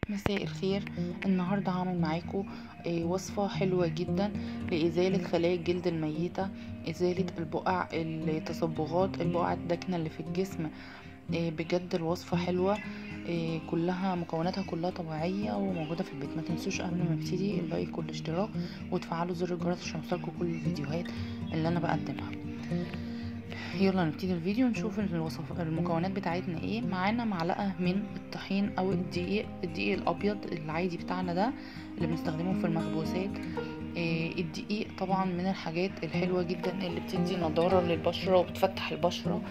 مساء الخير النهاردة هعمل معاكم آه، وصفة حلوة جدا لإزالة خلايا الجلد الميتة إزالة البقع التصبغات البقع الداكنة اللي في الجسم آه، بجد الوصفة حلوة آه، كلها مكوناتها كلها طبيعية وموجودة في البيت ما تنسوش قبل ما نبتدي اللايك والاشتراك وتفعلوا زر الجرس عشان يوصلكوا كل الفيديوهات اللي أنا بقدمها يلا نبتدي الفيديو نشوف الوصف المكونات بتاعتنا ايه معانا معلقه من الطحين او الدقيق الدقيق الابيض العادي بتاعنا ده اللي بنستخدمه في المخبوزات إيه الدقيق طبعا من الحاجات الحلوه جدا اللي بتدي نضاره للبشره وبتفتح البشره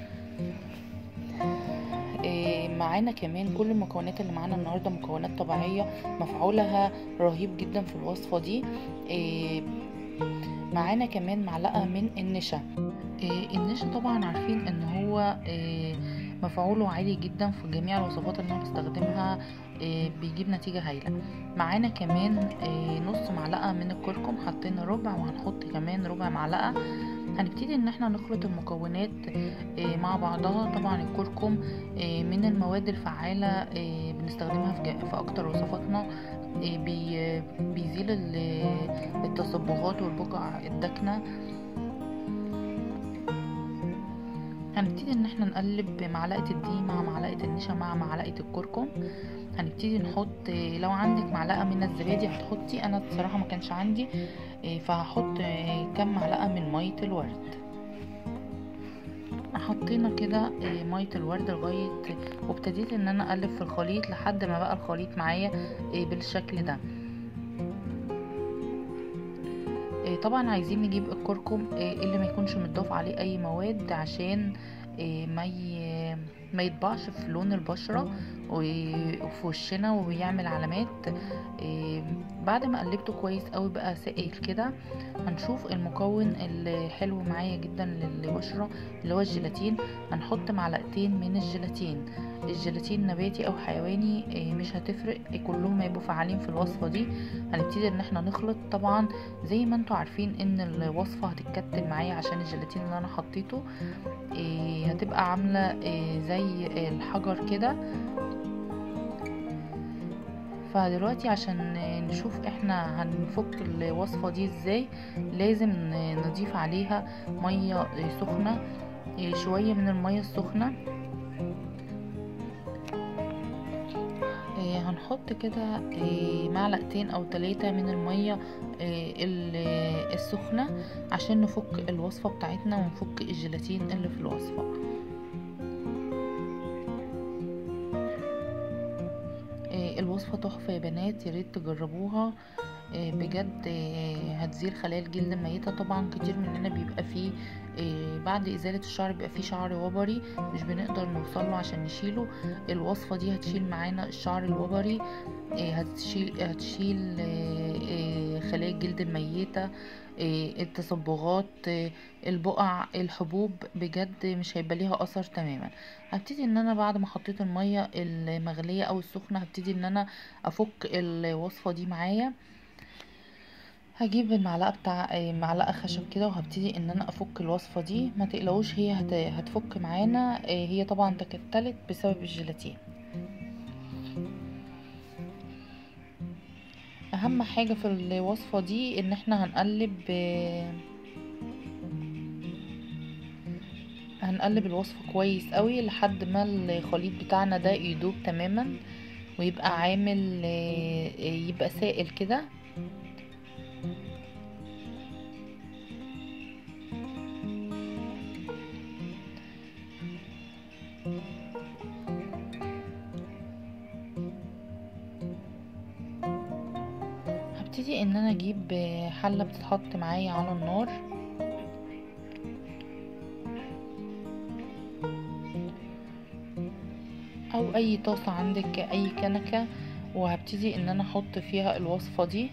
إيه معانا كمان كل المكونات اللي معانا النهارده مكونات طبيعيه مفعولها رهيب جدا في الوصفه دي إيه معانا كمان معلقه من النشا إيه النشا طبعا عارفين ان هو إيه مفعوله عالي جدا في جميع الوصفات اللي انا بستخدمها إيه بيجيب نتيجة هايلة معانا كمان نص معلقة من الكركم حطينا ربع وهنحط كمان ربع معلقة هنبتدي ان احنا نخلط المكونات مع بعضها طبعا الكركم من المواد الفعالة بنستخدمها في اكتر وصفاتنا بيزيل التصبغات والبقع الداكنه هنبتدي ان احنا نقلب بمعلقه الدقيق مع معلقه النشا مع معلقه الكركم هنبتدي نحط لو عندك معلقه من الزبادي هتحطي انا بصراحه ما كانش عندي فهحط كام معلقه من ميه الورد حطينا كده ميه الورد لغايه وابتديت ان انا اقلب في الخليط لحد ما بقى الخليط معايا بالشكل ده طبعا عايزين نجيب الكركم اللي ما يكونش متضاف عليه اي مواد عشان ما ما يطبعش في لون البشرة وفي وشنا ويعمل علامات بعد ما قلبته كويس قوي بقى سائل كده هنشوف المكون الحلو معايا جدا للبشرة اللي هو الجيلاتين هنحط معلقتين من الجيلاتين الجيلاتين نباتي او حيواني مش هتفرق كلهم هيبقوا فعالين في الوصفه دي هنبتدي ان احنا نخلط طبعا زي ما انتوا عارفين ان الوصفه هتتكتل معايا عشان الجيلاتين اللي انا حطيته هتبقى عامله زي الحجر كده فدلوقتي عشان نشوف احنا هنفك الوصفة دي ازاي لازم نضيف عليها مية سخنة شوية من المية السخنة هنحط كده معلقتين او ثلاثة من المية السخنة عشان نفك الوصفة بتاعتنا ونفك الجيلاتين اللي في الوصفة الوصفة تحفة يا بنات ياريت تجربوها بجد هتزيل خلايا الجلد الميتة طبعا كتير مننا بيبقى فيه بعد ازالة الشعر بيبقى فيه شعر وبري مش بنقدر نوصله عشان نشيله الوصفة دي هتشيل معانا الشعر الوبري هتشيل هتشيل خلايا الجلد الميتة التصبغات البقع الحبوب بجد مش هيبقى ليها اثر تماما هبتدي ان انا بعد ما حطيت المية المغلية او السخنة هبتدي ان انا افك الوصفة دي معايا هجيب المعلقه بتاع معلقه خشب كده وهبتدي ان انا افك الوصفه دي ما تقلقوش هي هتفك معانا هي طبعا تكتلت بسبب الجيلاتين اهم حاجه في الوصفه دي ان احنا هنقلب هنقلب الوصفه كويس قوي لحد ما الخليط بتاعنا ده يدوب تماما ويبقى عامل يبقى سائل كده هبتدي ان انا اجيب حله بتتحط معايا على النار او اي طاسه عندك اي كنكه وهبتدي ان انا احط فيها الوصفه دي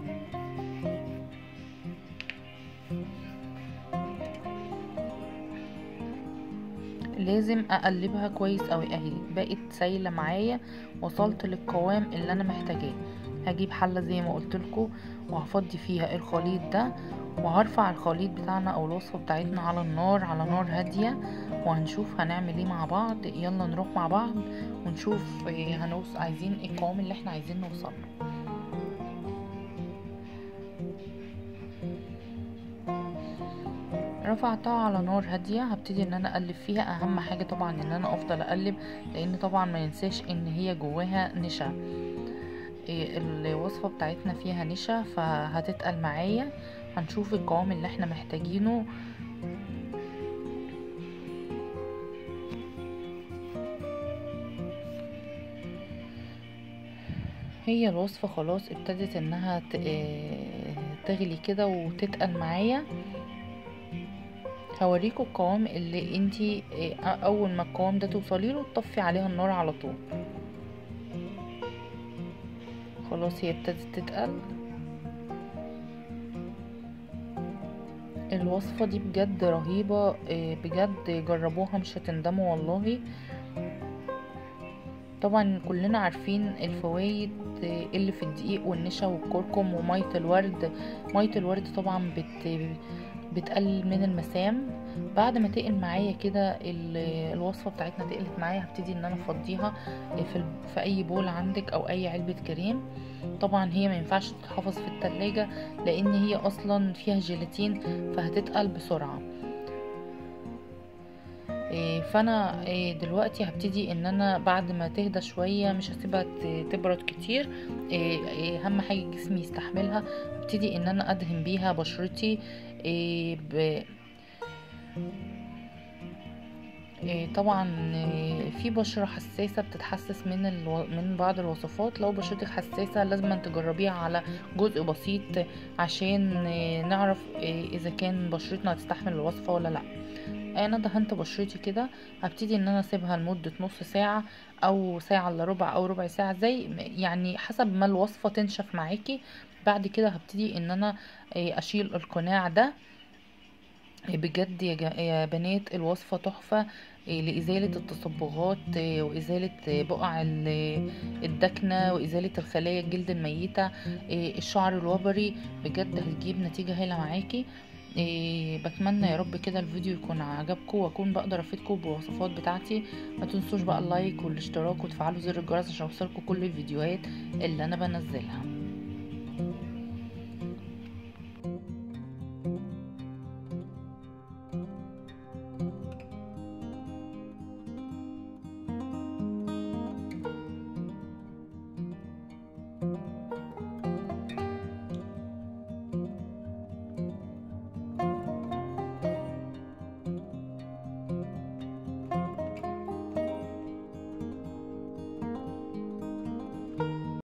لازم اقلبها كويس قوي اهي بقت سايله معايا وصلت للقوام اللي انا محتاجاه هجيب حلة زي ما قلت لكم وهفضي فيها الخليط ده وهرفع الخليط بتاعنا او الوصفة بتاعتنا على النار على نار هادية وهنشوف هنعمل ايه مع بعض يلا نروح مع بعض ونشوف هنوص عايزين ايه القوام اللي احنا عايزين نوصل له رفعتها على نار هادية هبتدي ان انا اقلب فيها اهم حاجة طبعا ان انا افضل اقلب لان طبعا ما ننساش ان هي جواها نشا الوصفة بتاعتنا فيها نشا فهتتقل معايا هنشوف القوام اللي احنا محتاجينه هي الوصفة خلاص ابتدت انها تغلي كده وتتقل معايا هوريكم القوام اللي انتي اول ما القوام ده توصلي له تطفي عليها النار على طول خلاص هي ابتدت تتقل الوصفة دي بجد رهيبة بجد جربوها مش هتندموا والله طبعا كلنا عارفين الفوائد اللي في الدقيق والنشا والكركم ومية الورد مية الورد طبعا بت بتقلل من المسام بعد ما تقل معايا كده الوصفه بتاعتنا تقلت معايا هبتدي ان انا افضيها في, في اي بول عندك او اي علبه كريم طبعا هي ما ينفعش تتحفظ في التلاجة لان هي اصلا فيها جيلاتين فهتتقل بسرعه فانا دلوقتي هبتدي ان انا بعد ما تهدى شويه مش هسيبها تبرد كتير اهم حاجه جسمي يستحملها هبتدي ان انا ادهن بيها بشرتي ب... طبعا في بشرة حساسة بتتحسس من الو... من بعض الوصفات لو بشرتك حساسة لازم تجربيها على جزء بسيط عشان نعرف اذا كان بشرتنا هتستحمل الوصفة ولا لا انا دهنت بشرتي كده هبتدي ان انا اسيبها لمدة نص ساعة او ساعة الا ربع او ربع ساعة زي يعني حسب ما الوصفة تنشف معاكي بعد كده هبتدي ان انا اشيل القناع ده بجد يا بنات الوصفة تحفة لإزالة التصبغات وإزالة بقع الدكنة وإزالة الخلايا الجلد الميتة الشعر الوبري بجد هتجيب نتيجة هايلة معاكي إيه بتمنى يا رب كده الفيديو يكون عجبكم واكون بقدر افيدكم بالوصفات بتاعتي ما تنسوش بقى اللايك والاشتراك وتفعلوا زر الجرس عشان يوصلكم كل الفيديوهات اللي انا بنزلها